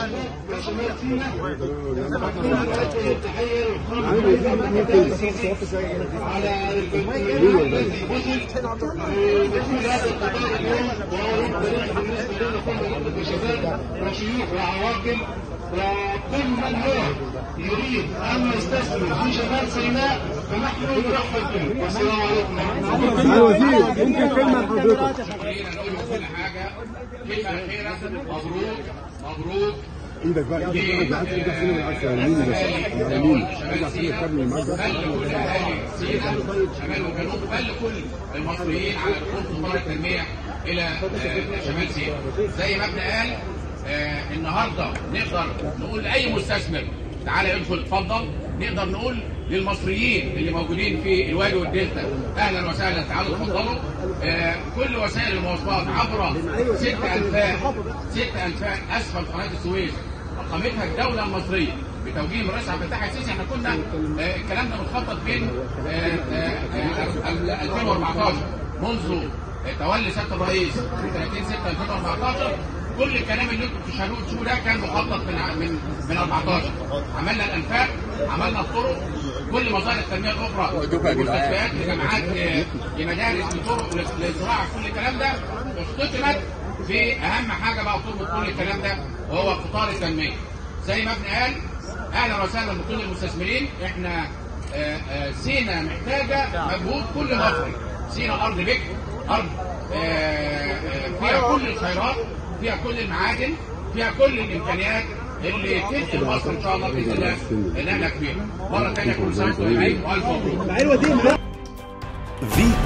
وشيوخ وعواقب وكل من هو يريد ان يستثمر في شمال سيناء فنحن نرحب به والسلام عليكم ورحمه الله معالي الوزير ممكن كلمه لحضرتك خلينا نقول كل حاجه كلمه اخيره مبروك مبروك ايدك بقى ايدك بقى ايدك فين العكس يا يمين بس يا يمين ارجع فين الكابل المعجب بل كل اهالي سينا شمال وجنوب بل كل المصريين على دخول قطار التنميه الى آه، شمال سينا زي ما ابن قال آه، النهارده نقدر نقول لاي مستثمر تعالى ادخل اتفضل نقدر نقول للمصريين اللي موجودين في الوادي والدلتا اهلا وسهلا تعالوا اتفضلوا آه، كل وسائل المواصلات عبر ست انفاق ست انفاق اسفل قناه السويس اقامتها الدوله المصريه بتوجيه من الرئيس عبد الفتاح السيسي احنا كنا آه، الكلام ده متخطط بين آه، آه، آه، 2014 منذ تولي سياده الرئيس في 30 6 2014 كل الكلام اللي انتم بتشهدوه تشوفوه ده كان مخطط من من من 14 عملنا الانفاق عملنا الطرق كل مظاهر التنميه الاخرى مستشفيات لجامعات ل- لمدارس لطرق للزراعه كل الكلام ده اختتمت في اهم حاجه بقى تربط كل الكلام ده وهو قطار التنميه زي ما ابن قال اهلا وسهلا بكل المستثمرين احنا آه، آه، سينا محتاجه مجهود كل مصري سينا ارض بكر ارض آه، آه، فيها كل الخيرات فيها كل المعادن فيها كل الامكانيات اللي تنقل مصر ان شاء الله باذن الله نهلك فيها مره ثانيه كل سنه وانتم طيبين والف مبروك في